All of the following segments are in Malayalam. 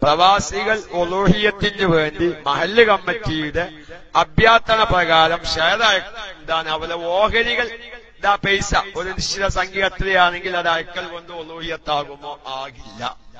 പ്രവാസികൾ ഒലോഹിയത്തിന് വേണ്ടി മഹല്ല് കമ്മിറ്റിയുടെ അഭ്യർത്ഥന പ്രകാരം ഷെയർ എന്താണ് അവരെ ഓഹരികൾ ഇതാ പൈസ ഒരു നിശ്ചിത സംഖ്യ എത്രയാണെങ്കിൽ അത് അയക്കൽ കൊണ്ട് ഒലോഹിയത്താകുമോ ആകില്ല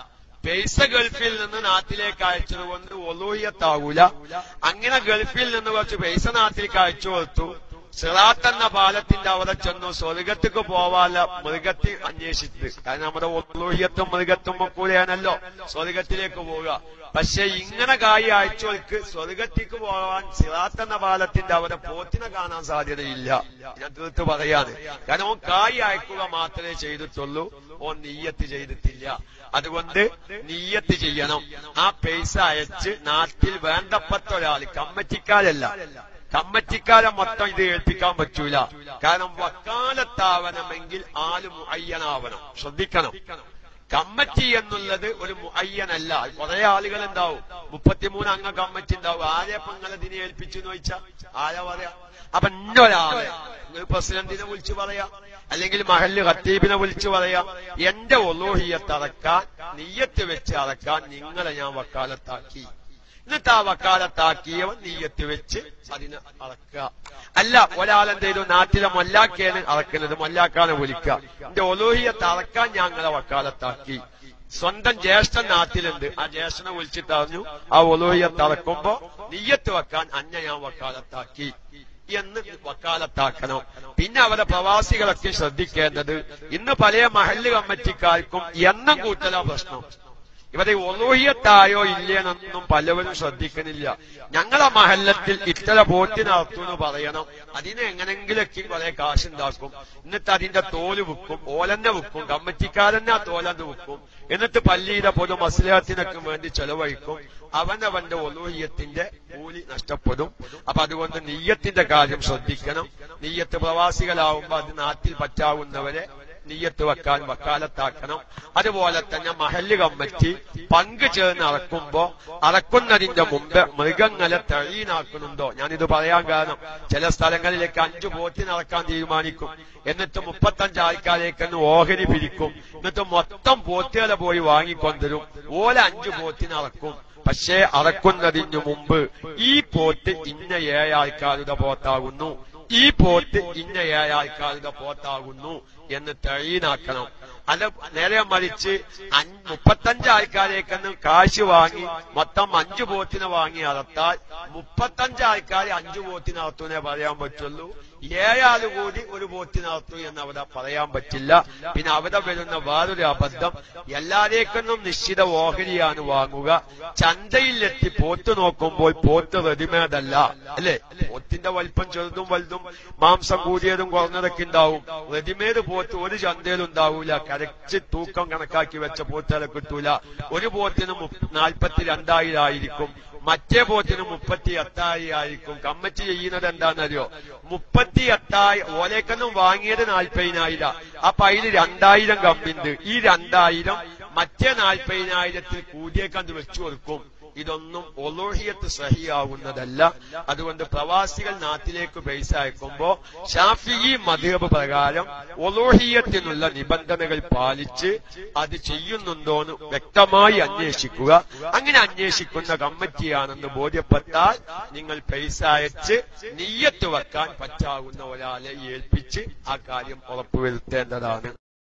പൈസ ഗൾഫിൽ നിന്ന് നാട്ടിലേക്ക് അയച്ചത് കൊണ്ട് ഒലോഹിയത്താകൂല അങ്ങനെ ഗൾഫിൽ നിന്ന് കുറച്ച് പൈസ നാട്ടിലേക്ക് അയച്ചു കൊടുത്തു സിറാത്ത് എന്ന പാലത്തിന്റെ അവിടെ ചെന്നു സ്വർഗത്തേക്ക് പോവാല മൃഗത്തെ അന്വേഷിച്ചത് കാരണം നമ്മുടെ ഒലോഹിയത്തും മൃഗത്തും കൂടെയാണല്ലോ സ്വർഗത്തിലേക്ക് പോവുക പക്ഷെ ഇങ്ങനെ കായി അയച്ചവർക്ക് സ്വർഗത്തേക്ക് പോകാൻ സിറാത്ത് എന്ന പാലത്തിന്റെ അവിടെ പോത്തിനെ കാണാൻ സാധ്യതയില്ല ഞാൻ തീർത്ത് പറയാണ് കാരണം ഓൻ കായി അയക്കുക മാത്രമേ ചെയ്തിട്ടുള്ളൂ ഓൻ നീയത്ത് ചെയ്തിട്ടില്ല അതുകൊണ്ട് നീയത്ത് ചെയ്യണം ആ പൈസ അയച്ച് നാട്ടിൽ വേണ്ടപ്പെട്ട ഒരാൾ കമ്മറ്റിക്കാരല്ല കമ്മറ്റിക്കാരെ മൊത്തം ഇത് ഏൽപ്പിക്കാൻ പറ്റൂല കാരണം വക്കാലത്താവണമെങ്കിൽ ആല് മുഅയ്യനാവണം ശ്രദ്ധിക്കണം കമ്മറ്റി എന്നുള്ളത് ഒരു മുഅയ്യനല്ല കുറെ ആളുകൾ ഉണ്ടാവും മുപ്പത്തിമൂന്ന് അംഗ കമ്മറ്റി ഉണ്ടാവും ആരെ പെങ്ങളെ ഇതിനെ ഏൽപ്പിച്ചു എന്ന് ചോദിച്ചാ ആരാ പറയാ അപ്പൊ ഇന്നൊരാളെ ഒരു പ്രസിഡന്റിനെ വിളിച്ചു പറയാ അല്ലെങ്കിൽ മഹല്ല് ഖത്തീബിനെ വിളിച്ചു പറയാ എന്റെ ഒലോഹിയത്ത് അറക്കാൻ നീയത്ത് വെച്ച് അറക്കാൻ നിങ്ങളെ ഞാൻ വക്കാലത്താക്കി എന്നിട്ട് ആ വക്കാലത്താക്കിയവൻ നീയത്ത് വെച്ച് അതിന് അറക്കുക അല്ല ഒരാളെന്ത് ചെയ്തു നാട്ടിലെ മൊല്ലാക്കയാണ് അറക്കുന്നത് മൊല്ലാക്കാനെ വിളിക്കുക എന്റെ ഒലോഹിയത്ത് അറക്കാൻ ഞങ്ങളെ വക്കാലത്താക്കി സ്വന്തം ജ്യേഷ്ഠൻ നാട്ടിലുണ്ട് ആ ജ്യേഷ്ഠനെ വിളിച്ചിട്ട് അറിഞ്ഞു ആ ഒലോഹിയത്ത് അറക്കുമ്പോ നീയത്ത് വെക്കാൻ അന്ന ഞാൻ വക്കാലത്താക്കി എന്ന് വക്കാലത്താക്കണം പിന്നെ അവരെ പ്രവാസികളൊക്കെ ശ്രദ്ധിക്കേണ്ടത് ഇന്ന് പല മഹല്ല് കമ്മിറ്റിക്കാർക്കും എണ്ണം കൂട്ടലാ പ്രശ്നം ഇവരെ ഒലോഹിയത്തായോ ഇല്ലേന്നൊന്നും പലവരും ശ്രദ്ധിക്കുന്നില്ല ഞങ്ങളെ മഹല്ലത്തിൽ ഇത്ര പോറ്റി നടത്തുമെന്ന് പറയണം അതിന് എങ്ങനെങ്കിലൊക്കെ കുറെ കാശുണ്ടാക്കും എന്നിട്ട് അതിന്റെ തോല് വിൽക്കും ഓലന്നെ വിൽക്കും കമ്മിറ്റിക്കാരന്നെ ആ തോലന്ന് വിൽക്കും എന്നിട്ട് പള്ളിയിലെ പൊതു മസ്ലിഹത്തിനൊക്കെ വേണ്ടി ചെലവഴിക്കും അവനവന്റെ ഒലോഹിയത്തിന്റെ കൂലി നഷ്ടപ്പെടും അപ്പൊ അതുകൊണ്ട് നെയ്യത്തിന്റെ കാര്യം ശ്രദ്ധിക്കണം നെയ്യത്ത് പ്രവാസികളാവുമ്പോ അത് നാട്ടിൽ പറ്റാവുന്നവരെ നീയത്ത് വെക്കാൻ വക്കാലത്താക്കണം അതുപോലെ തന്നെ മഹല്ല് കമ്മിറ്റി പങ്ക് ചേർന്ന് അറക്കുമ്പോ അറക്കുന്നതിന്റെ മുമ്പ് മൃഗങ്ങളെ തഴീനാക്കുന്നുണ്ടോ ഞാനിത് പറയാൻ കാരണം ചില സ്ഥലങ്ങളിലേക്ക് അഞ്ചു പോത്തിന് അറക്കാൻ തീരുമാനിക്കും എന്നിട്ട് മുപ്പത്തഞ്ച് ആൾക്കാരേക്കൊന്ന് ഓഹരി പിരിക്കും എന്നിട്ട് മൊത്തം പോത്തുകളെ പോയി വാങ്ങിക്കൊണ്ടുവരും ഓല അഞ്ചു പോത്തിന് അറക്കും പക്ഷേ അറക്കുന്നതിന് മുമ്പ് ഈ പോത്ത് ഇന്ന ഏഴാൾക്കാരുടെ പോത്താകുന്നു ഈ പോത്ത് ഇന്ന ഏഴാൾക്കാരുടെ പോത്താകുന്നു എന്ന് തെളീനാക്കണം അല്ല നേരെ മറിച്ച് മുപ്പത്തഞ്ച് ആൾക്കാരേക്കെന്ന് കാശ് വാങ്ങി മൊത്തം അഞ്ചു പോത്തിനെ വാങ്ങി അറത്താൽ മുപ്പത്തഞ്ച് ആൾക്കാർ അഞ്ചു പോത്തിനെ അറത്തുന്നേ പറയാൻ പറ്റുള്ളൂ ഏഴാള് കൂടി ഒരു പോത്തിനകത്തു എന്ന് അവിടെ പറയാൻ പറ്റില്ല പിന്നെ അവിടെ വരുന്ന വേറൊരു അബദ്ധം എല്ലാരേക്കൊന്നും നിശ്ചിത ഓഹരിയാണ് വാങ്ങുക ചന്തയിലെത്തി പോത്ത് നോക്കുമ്പോൾ പോത്ത് റെഡിമേഡ് അല്ല അല്ലെ പോത്തിന്റെ വലിപ്പം ചെറുതും വലുതും മാംസം കൂടിയതും കുറഞ്ഞതൊക്കെ ഉണ്ടാവും റെഡിമേഡ് പോത്ത് ഒരു ചന്തയിലും ഉണ്ടാവൂല കരച്ച് തൂക്കം കണക്കാക്കി വെച്ച പോത്തുകളെ കിട്ടൂല ഒരു പോത്തിന് നാൽപ്പത്തി രണ്ടായിരം ആയിരിക്കും മറ്റേ പോത്തിന് മുപ്പത്തി എട്ടായിരം ആയിരിക്കും കമ്മറ്റി ചെയ്യുന്നത് എന്താണെന്നറിയോ മുപ്പത്തി എട്ടായിരം ഓലേക്കൊന്നും വാങ്ങിയത് നാൽപ്പതിനായിരം അപ്പൊ അതിൽ രണ്ടായിരം കമ്പിണ്ട് ഈ രണ്ടായിരം മറ്റേ നാൽപ്പതിനായിരത്തിൽ കൂടിയേക്കണ്ട് വെച്ചു കൊടുക്കും ഇതൊന്നും ഒലോഹിയത്ത് സഹിയാവുന്നതല്ല അതുകൊണ്ട് പ്രവാസികൾ നാട്ടിലേക്ക് പൈസ അയക്കുമ്പോ ഷാഫി മധുബ് പ്രകാരം ഒലോഹിയത്തിനുള്ള നിബന്ധനകൾ പാലിച്ച് അത് ചെയ്യുന്നുണ്ടോന്ന് വ്യക്തമായി അന്വേഷിക്കുക അങ്ങനെ അന്വേഷിക്കുന്ന കമ്മിറ്റിയാണെന്ന് ബോധ്യപ്പെട്ടാൽ നിങ്ങൾ പൈസ അയച്ച് നീയത്ത് വെക്കാൻ പറ്റാവുന്ന ഒരാളെ ഏൽപ്പിച്ച് ആ കാര്യം ഉറപ്പുവരുത്തേണ്ടതാണ്